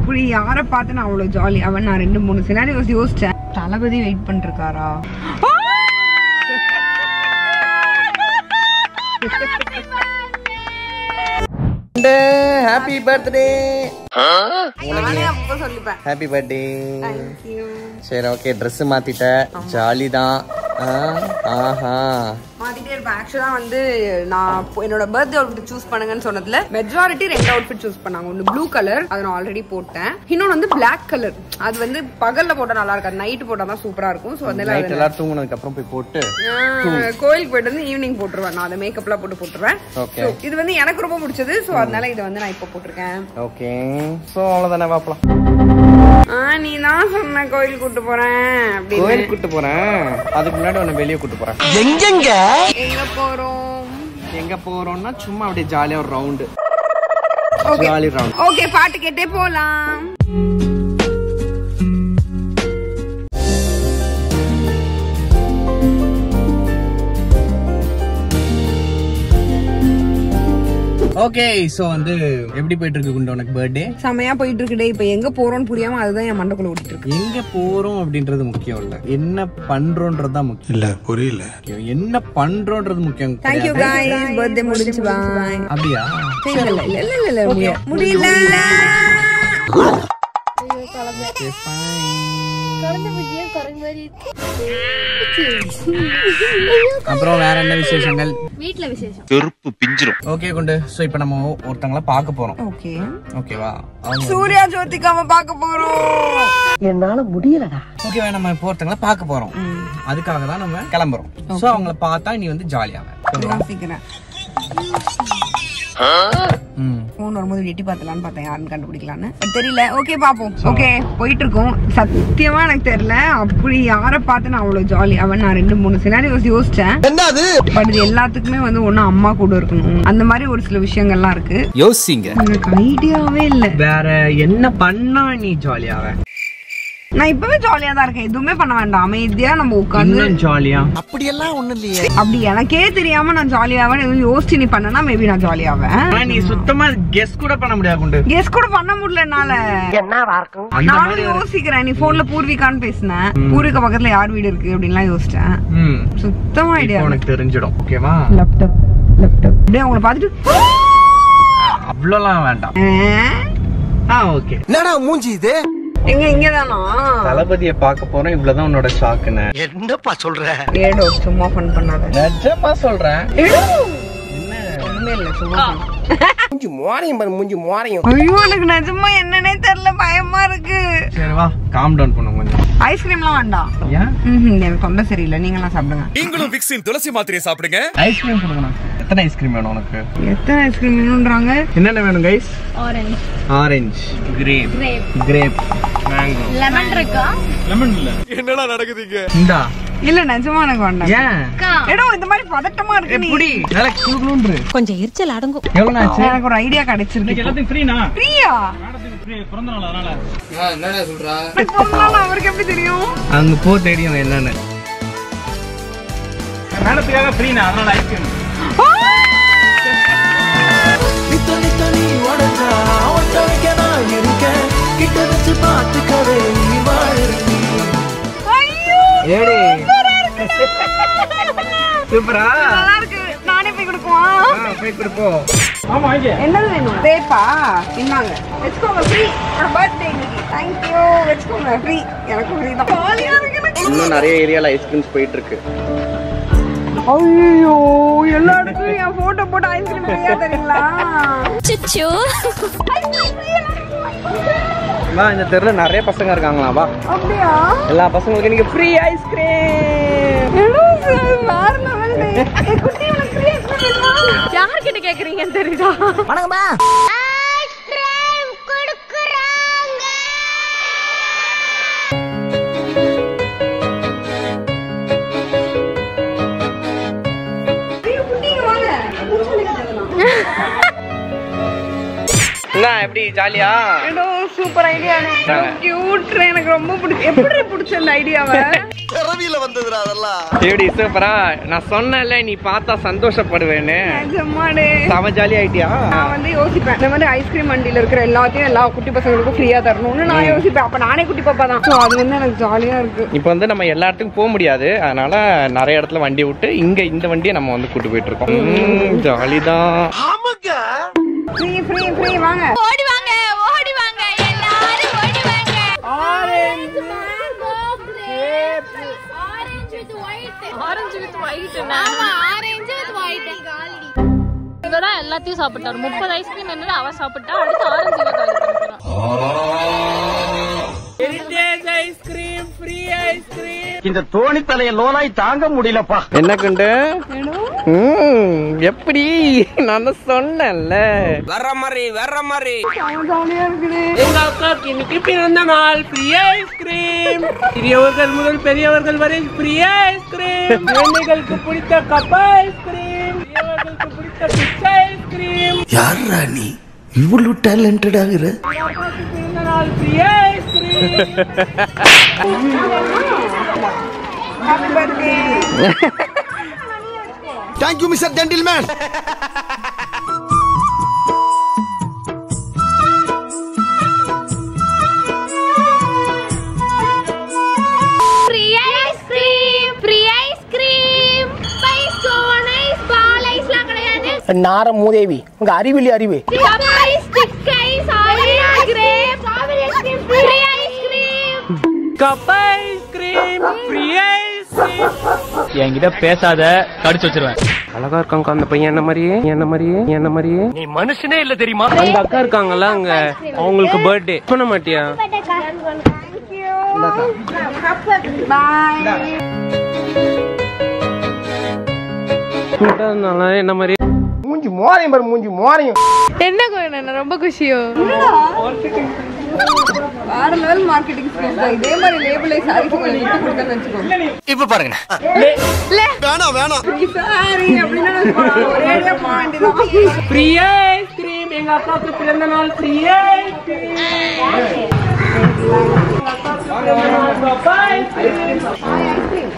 அப்படி யாரை பார்த்து நான் அவ்வளவு ஜாலி அவன் நான் ரெண்டு மூணு சினாரியோஸ் யோசிச்சேன் தளபதி வெயிட் பண்ணிட்டு இருக்காரா ஹாப்பி பர்த்டே நானே அப்ப சொல்லிப்பேன் ஹாப்பி பர்த்டே தேங்க்யூ சரி ஓகே Dress மாத்திட்ட ஜாலி தான் ஆ, ஆஹா மாத்திட்டே இருப்பேன் ஆக்சுவலா வந்து நான் இப்போ என்னோட பர்த்டே அவுட்ஃபிட் சூஸ் பண்ணுங்கன்னு சொன்னதுல மெஜாரிட்டி ரெண்டு அவுட்ஃபிட் சூஸ் பண்ணாங்க ஒன்னு ப்ளூ கலர் அதை நான் ஆல்ரெடி போட்டேன் இன்னொன்னு வந்து Black கலர் அது வந்து பகல்ல போட்டா நல்லா இருக்காது நைட் போட்டா தான் சூப்பரா இருக்கும் ஸோ அதனால நைட் எல்லாரும் தூங்குனதுக்கு அப்புறம் போய் போட்டு ஆஹ், கோயிலுக்கு போயிட்டு வந்து ஈவினிங் போட்டுருவேன் நான் அதை மேக்கப்லாம் போட்டு போட்டுருவேன் Okay. So, இது வந்து எனக்கு ரொம்ப பிடிச்சது ஸோ அதனால இதை வந்து நான் இப்போ போட்டிருக்கேன் ஓகே ஸோ அவ்வளோதானே பார்க்கலாம் ஆ நீ தான் சொன்ன கோயிலுக்கு கூட்டு போறேன் அப்படின்னு கோயிலுக்கு கூட்டு போறேன் அதுக்கு முன்னாடி உன்னை வெளியே கூட்டு போறேன் எங்க போறோம் எங்க போறோம்னா சும்மா அப்படியே ஜாலியா ஒரு ரவுண்டு ஜாலி ரவுண்ட் ஓகே பாட்டு கேட்டே போலாம் ஓகே ஸோ வந்து எப்படி போயிட்டு இருக்கு குண்டு உனக்கு பர்த்டே செமையா போயிட்டு இருக்குடே இப்ப எங்க போறோம்னு புரியாம அதுதான் என் மண்டக்குள்ள ஓடிட்டு இருக்கு எங்க போறோம் அப்படின்றது முக்கியம் இல்ல என்ன பண்றோன்றது தான் முக்கியம் இல்ல புரியல முக்கியம். என்ன பண்றோன்றது முக்கியம் தேங்க்யூ கிடையாது. காய்ஸ் பர்த்டே முடிஞ்சு பாய் அப்படியா இல்ல இல்ல இல்ல இல்ல இல்ல முடிய- முடியல Okay, fine. குழந்தை பத்தியும் குரங்கு மாதிரி இருக்கு அப்புறம் வேற என்ன விசேஷங்கள் வீட்ல விசேஷம் செருப்பு பிஞ்சிரும் ஓகே குண்டு ஸோ இப்போ நம்ம ஒருத்தங்கள பார்க்க போறோம் ஓகே ஓகேவா அவங்க சூர்யா ஜோதிகாம பார்க்க போறோம் ஓகேவா நம்ம இப்போ ஒருத்தங்கள பார்க்க போறோம் அதுக்காக தான் நம்ம கிளம்புறோம் ஸோ அவங்கள பார்த்தா நீ வந்து ஜாலியாவ யோசிக்கிறேன் ம் போன் வரும்போது எட்டி பார்த்தலாம்னு பார்த்தேன் யாருன்னு கண்டுபிடிக்கலான்னு But தெரியல ஓகே பாப்போம் ஓகே போயிட்டு இருக்கோம் சத்தியமா எனக்கு தெரியல அப்படி யாரை பார்த்து நான் அவ்வளவு ஜாலி அவன் நான் ரெண்டு மூணு சினாரியோஸ் யோசிச்சேன் பட் இது எல்லாத்துக்குமே வந்து ஒண்ணு அம்மா கூட இருக்கணும் அந்த மாதிரி ஒரு சில விஷயங்கள்லாம் இருக்கு யோசிங்க எனக்கு ஐடியாவே இல்ல வேற என்ன பண்ணா நீ ஜாலியாவ நான் இப்பவே ஜாலியா தான் இருக்கேன் எதுவுமே பண்ண வேண்டாம் அமைதியா நம்ம உட்காந்து இன்னும் ஜாலியா அப்படி எனக்கே தெரியாம நான் ஜாலியாவேன் எதுவும் யோசிச்சு நீ பண்ணனா மேபி நான் ஜாலியாவேன் ஆனா நீ சுத்தமா கெஸ் கூட பண்ண முடியாது குண்டு கெஸ் கூட பண்ண முடியல என்னால அந்த நானும் மாதிரி ஒரு- யோசிக்கிறேன் நீ போன்ல பூர்விகான்னு பேசினேன் பூர்விகா பக்கத்துல யார் வீடு இருக்கு அப்படின்லாம் யோசிச்சேன் ம் சுத்தமா ஐடியா இப்போ உனக்கு தெரிஞ்சிடும் ஓகேவா லேப்டாப் லேப்டாப் அப்படியே அவங்கள பார்த்துட்டு அவ்வளோலாம் வேண்டாம் ஆ, ஆ ஓகே என்னடா மூஞ்சி இது எங்க இங்கதானா தளபதியை பார்க்க போறோம் இவ்வளவுதான் உன்னோட ஷாக்குன்னு என்னப்பா சொல்ற ஏடோ சும்மா ஃபன் பண்ணாத நிஜமா சொல்றேன் ஏடோ என்ன ஒண்ணுமே இல்ல சும்மா fun. மூஞ்சி மோரையும் பாரு மூஞ்சி மோரையும் ஐயோ எனக்கு நிஜமா என்னன்னே தெரியல பயமா இருக்கு சரி வா காம் டவுன் பண்ணுங்க கொஞ்சம் ஐஸ்கிரீம்லாம் வேண்டாம் ஏன் ம்ஹும், எனக்கு தொண்டை சரியில்லை நீங்களாம் சாப்பிடுங்க நீங்களும் விக்ஸின் துளசி மாத்திரையை சாப்பிடுங்க ஐஸ்கிரீம் கொடுங்கண்ணா எத்தனை ஐஸ்கிரீம் வேணும் உனக்கு எத்தனை ஐஸ்கிரீம் வேணும்ன்றாங்க என்னென்ன வேணும் guys orange orange grape grape grape mango lemon இருக்கா என்னடா நடக்குதுங்க இந்தா இல்ல நிஜமா எனக்கு வேண்டாம் ஏன் அக்கா ஏடோ இந்த மாதிரி பதட்டமா இருக்கு நீ எப்படி நல்லா குளு குளுன்று கொஞ்சம் எரிச்சல் அடங்கும் எவ்வளவு ஆச்சு எனக்கு ஒரு ஐடியா கிடைச்சிருக்கு ஃப்ரீனா பிரியா பிறந்த நாள் அதனால என்னடா சொல்றா சொன்னாலும் அவருக்கு எப்படி தெரியும் அங்க போ தெரியும் என்னன்னு மேடத்துக்காக ஃப்ரீனா அதனால ஐஸ்கிரீம் ஏடி சூப்பரா நல்லா இருக்கு நானே போய் கொடுக்குவா ஆ, போய் கொடுப்போம் ஆமா இங்க என்னது வேணும் ரேப்பா இன்னாங்க வச்சுக்கோங்க ஃப்ரீ என்னோட பர்த்டே இன்னைக்கு தேங்க்யூ வச்சுக்கோங்க ஃப்ரீ எனக்கு ஃப்ரீ தான் ஜாலியா இருக்கு எனக்கு இன்னும் நிறைய ஏரியால ஐஸ்கிரீம்ஸ் போயிட்டு இருக்கு ஐயோ எல்லா இடத்துலயும் என் போட்டோ போட்டு ஐஸ்கிரீம் ஃப்ரீயா தரீங்களா சுச்சு வா இந்த தெருல நிறைய பசங்க இருக்காங்களா வா அப்படியா எல்லா பசங்களுக்கும் நீங்க ஃப்ரீ ஐஸ்கிரீம் எடோ வேற லெவல் ஏ குட்டி உனக்கு ஃப்ரீ ஐஸ்கிரீம் வேணுமா யார்கிட்ட கேக்குறீங்கன்னு தெரியுதா ஐயோ குட்டி இங்க வாங்க என்ன எப்படி ஜாலியா எடோ சூப்பர் ஐடியா கியூட் எனக்கு ரொம்ப பிடிச்சி எப்படி பிடிச்ச அந்த ஐடியாவை பிறவியில வந்ததுடா அதெல்லாம் எப்படி சூப்பரா நான் சொன்னேன்ல நீ பார்த்தா சந்தோஷப்படுவேன்னு நிஜமாடே செம ஜாலி ஆயிட்டியா நான் வந்து யோசிப்பேன் இந்த மாதிரி ஐஸ்கிரீம் வண்டியில இருக்கிற எல்லாத்தையும் எல்லா குட்டி பசங்களுக்கும் ஃப்ரீயா தரணும்னு நான் யோசிப்பேன் அப்ப நானே குட்டி பாப்பா தான் So, அது வந்து எனக்கு ஜாலியா இருக்கு இப்போ வந்து நம்ம எல்லா இடத்துக்கும் போக முடியாது அதனால நிறைய இடத்துல வண்டி விட்டு இங்க இந்த வண்டியை நம்ம வந்து கூட்டு போயிட்டு இருக்கோம் ஜாலி தான் ஃப்ரீ ஃப்ரீ ஃப்ரீ வாங்க ஓடி வாங்க ஓடி வாங்க எல்லாரும் ஓடி வாங்க orange mango grape orange with white orange with white ஆமா ஆரஞ்சு வித் ஒயிட் இவதான் எல்லாத்தையும் சாப்பிட்டாரு முப்பது ஐஸ்கிரீம் என்னது அவ சாப்பிட்டா அடுத்து ஆரஞ்சு இவ காலி பண்ணிக்கிறான் இந்த தோணி தலைய லோனாய் தாங்க முடியலப்பா என்ன குண்டு ம், எப்படி நான் தான் சொன்னேன்ல வர்ற மாதிரி வர்ற மாதிரி ஜாலியா இருக்குது எங்க அக்காக்கு இன்னைக்கு பிறந்த நாள் ஃப்ரீ ஐஸ்கிரீம் சிறியவர்கள் முதல் பெரியவர்கள் வரை ஃப்ரீ ஐஸ்கிரீம் குழந்தைகளுக்கு பிடித்த கப் ஐஸ்கிரீம் பெரியவர்களுக்கு பிடித்த பிச்சை ஐஸ்கிரீம் யாரா நீ இவ்வளவு டேலண்டட் ஆகுற அக்காக்கு பிறந்த நாள் free ice cream happy birthday thank you mister gentleman free ice cream free ice cream spice cone ice ball ஐஸ்லாம் கிடையாது நார மூதேவி உங்க அறிவிலி அறிவு cup ice thick ice orange grape strawberry ice cream free ice cream cup ice cream free ice cream என்கிட்ட பேசாத கடிச்சு வச்சிருவேன் அழகா இருக்காங்க அந்த பையன் என்ன மாதிரியே என்ன மாதிரியே என்ன மாதிரியே நீ மனுஷனே இல்ல தெரியுமா அந்த அக்கா இருக்காங்கல்ல அங்க அவங்களுக்கு பர்த்டே பண்ண மாட்டியா பாய் அதனால என்ன மாதிரி மூஞ்சி மோரையும் பாரு மூஞ்சி மோரையும் என்ன கோயன ரொம்ப குஷியோ வேற லெவல் மார்க்கெட்டிங் ஸ்கில்ஸ் தான் இதே மாதிரி லேபிளை சாரி கொஞ்சம் விட்டு கொடுத்தேன்னு வச்சுக்கோங்க இப்ப பாருங்க வேணாம் வேணாம் சாரி அப்படின்னு வச்சுக்கோங்க ஒரேடியா போக வேண்டியதான் ஃப்ரீ ஐஸ்கிரீம் எங்க அக்காவுக்கு பிறந்த நாள் ஃப்ரீ ஐஸ்கிரீம் கப் ஐஸ்கிரீம்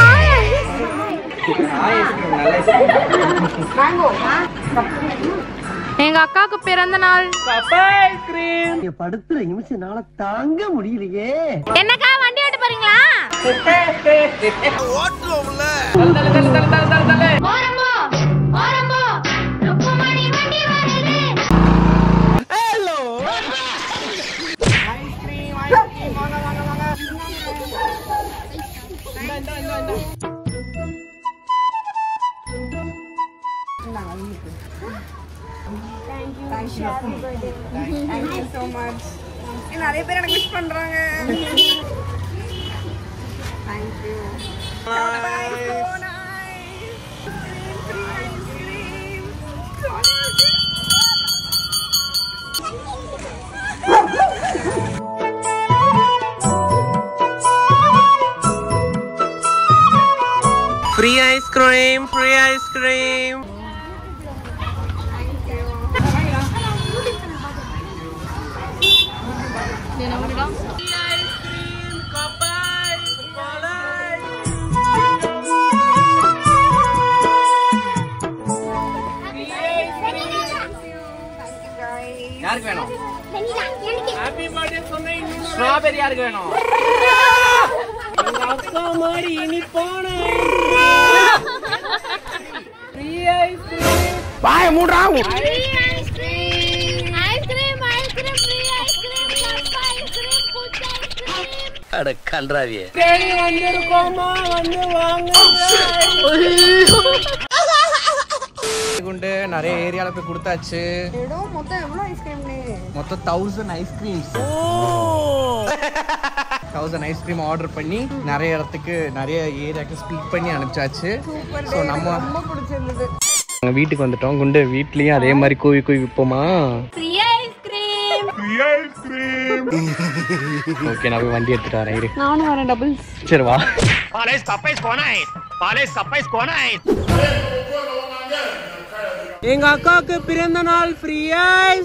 எங்க அக்காவுக்கு பிறந்த நாள் கப் ஐஸ்கிரீம் படுத்துற நிமிஷம் நாள தாங்க முடியலையே என்னக்கா வண்டி ஓட்ட போறீங்களா ஓட்டுவோம்ல ஓரம்போ ஓரம்போ ருக்குமணி வண்டி வருது தேங்க்யூ ஸோ மச் நிறைய பேர் எனக்கு விஷ் பண்றாங்க thank you free ice cream free ice cream யாருக்கு வேணும் ஹாப்பி பர்த்டே சொன்ன இன்னும் ஸ்ட்ராபெரி யாருக்கு வேணும் எங்க அக்கா மாதிரி இனிப்பான ஃப்ரீ ஐஸ்கிரீம் வாய மூடுறா ice cream ice cream ice cream free ice cream cup ice cream put ice cream அட கன்றாவியே தேடி வந்திருக்கோமா வந்து வாங்க குண்டு நிறைய ஏரியால போய் கொடுத்தாச்சு இடம் மொத்தம் எவ்வளோ ஐஸ்கிரீம்னு மொத்தம் thousand ice creams thousand ice cream order பண்ணி நிறைய இடத்துக்கு நிறைய ஏரியாக்கு ஸ்பிளிட் பண்ணி அனுப்பிச்சாச்சு ஸோ நம்ம ரொம்ப பிடிச்சிருந்தது எங்க வீட்டுக்கு வந்துட்டோம் குண்டு வீட்லயும் அதே மாதிரி கூவி கூவி விற்போமா ஃப்ரீ ஐஸ்கிரீம் ஓகே நான் போய் வண்டி எடுத்துட்டு வரேன் இரு நானும் வரேன் டபுள்ஸ் சரி வா பாலேஸ் கப்பைஸ் கோனாய் பாலேஸ் கப்பைஸ் கோனாய் எங்க அக்காவுக்கு பிறந்த நாள் ஃப்ரீ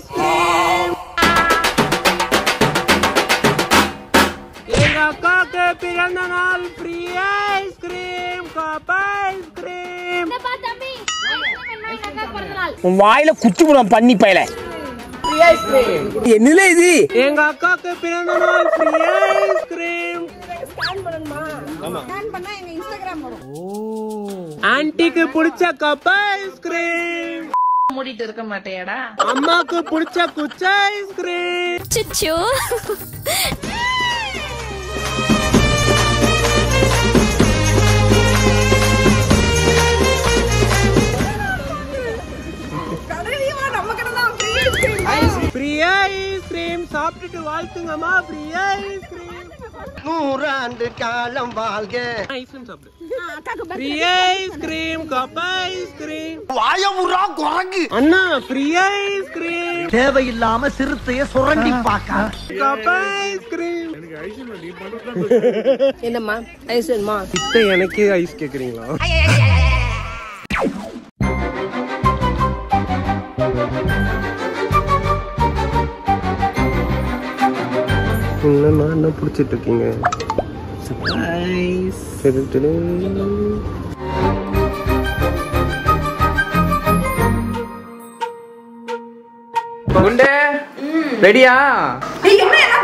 ஐஸ்கிரீம் எங்க அக்காவுக்கு பிறந்த நாள் ஃப்ரீ ஐஸ்கிரீம் கப் ஐஸ்கிரீம் இந்தப்பா தம்பி ஐஸ்கிரீம் பிறந்த நாள் உன் வாயில குச்சி போடுவான் பண்ணி பயல என்னல இது எங்க அக்காக்கு பிறந்த நாள் ஃப்ரீ ஐஸ்கிரீம் ஆன்ட்டிக்கு பிடிச்ச கப் ஐஸ்கிரீம் மூடிட்டு இருக்க மாட்டேயாடா அம்மாக்கு பிடிச்ச குச்ச ஐஸ்கிரீம் சுச்சு ஃப்ரீ ஐஸ்கிரீம் சாப்பிட்டுட்டு வாழ்த்துங்கம்மா ஃப்ரீ ஐஸ்கிரீம் நூறாண்டு காலம் வாழ்க ஐஸ்கிரீம் சாப்பிடு ஃப்ரீ ஐஸ்கிரீம் கப் ஐஸ்கிரீம் வாயமுறா குரங்கு அண்ணா ஃப்ரீ ஐஸ்கிரீம் தேவையில்லாம சிறுத்தைய சுரண்டி பார்க்க கப் ஐஸ்கிரீம் என்னம்மா ஐஸ் வேணுமா இத்த எனக்கே ஐஸ் கேக்குறீங்களா என்னண்ணா என்ன பிடிச்சிட்டு இருக்கீங்க சரி, சரி. குண்டு ரெடியா ஏய், என்ன என்ன